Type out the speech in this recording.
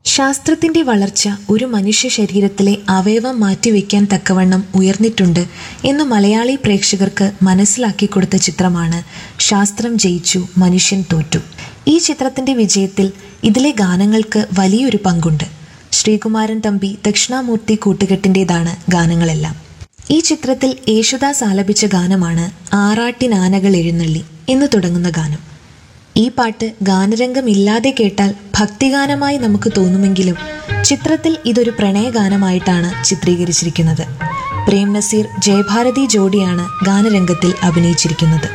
ശാസ്ത്രത്തിന്റെ വളർച്ച ഒരു മനുഷ്യ ശരീരത്തിലെ അവയവം മാറ്റിവെക്കാൻ തക്കവണ്ണം ഉയർന്നിട്ടുണ്ട് എന്ന് മലയാളി പ്രേക്ഷകർക്ക് മനസ്സിലാക്കി കൊടുത്ത ചിത്രമാണ് ശാസ്ത്രം ജയിച്ചു മനുഷ്യൻ തോറ്റു ഈ ചിത്രത്തിന്റെ വിജയത്തിൽ ഇതിലെ ഗാനങ്ങൾക്ക് വലിയൊരു പങ്കുണ്ട് ശ്രീകുമാരൻ തമ്പി ദക്ഷിണാമൂർത്തി കൂട്ടുകെട്ടിൻ്റെതാണ് ഗാനങ്ങളെല്ലാം ഈ ചിത്രത്തിൽ യേശുദാസ് ആലപിച്ച ഗാനമാണ് ആറാട്ടിനാനകൾ എഴുന്നള്ളി എന്ന് തുടങ്ങുന്ന ഗാനം ഈ പാട്ട് ഗാനരംഗം ഇല്ലാതെ കേട്ടാൽ ഭക്തിഗാനമായി നമുക്ക് തോന്നുമെങ്കിലും ചിത്രത്തിൽ ഇതൊരു പ്രണയഗാനമായിട്ടാണ് ചിത്രീകരിച്ചിരിക്കുന്നത് പ്രേം നസീർ ജയഭാരതി ജോഡിയാണ് ഗാനരംഗത്തിൽ അഭിനയിച്ചിരിക്കുന്നത്